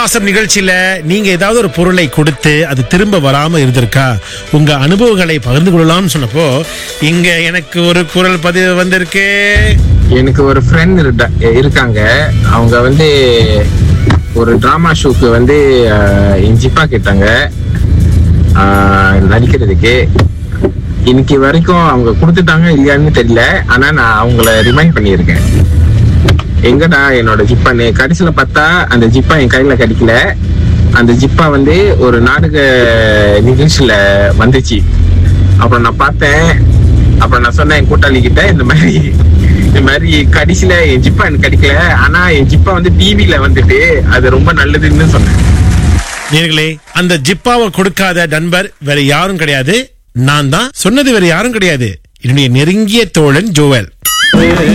வாசம் நிகழ்ச்சியில நீங்க ஏதாவது ஒரு பொருளை கொடுத்து அது திரும்ப வராம இருந்திருக்கா உங்க அனுபவங்களை பகிர்ந்து கொள்ளலாம்னு சொன்னப்போ இங்க எனக்கு ஒரு குரல் பதிவு வந்திருக்கு எனக்கு ஒரு ஃப்ரெண்ட் இருக்காங்க அவங்க வந்து ஒரு டிராமா ஷோக்கு வந்து அஹ், என் ஜிப்பா கேட்டாங்க அஹ், நடிக்கிறதுக்கு இன்னைக்கு வரைக்கும் அவங்க கொடுத்துட்டாங்க இல்லையான்னு தெரியல ஆனா நான் அவங்கள ரிமைண்ட் பண்ணியிருக்கேன் எங்கடா என்னோட ஜிப்பான்னு கடைசியில பார்த்தா அந்த ஜிப்பா என் கையில கிடைக்கல அந்த ஜிப்பா வந்து ஒரு நாடக நிகழ்ச்சியில வந்துச்சு அப்புறம் நான் பார்த்தேன் அப்புறம் நான் சொன்னேன் என் கூட்டாளி கிட்ட இந்த மாதிரி இந்த மாதிரி கடைசியில என் ஜிப்பா எனக்கு கிடைக்கல ஆனா என் ஜிப்பா வந்து டிவில வந்துட்டு அது ரொம்ப நல்லதுன்னு சொன்னேன் நேர்களே அந்த ஜிப்பாவை கொடுக்காத நண்பர் வேற யாரும் கிடையாது நான் தான் சொன்னது வேற யாரும் கிடையாது என்னுடைய நெருங்கிய தோழன் ஜோவல்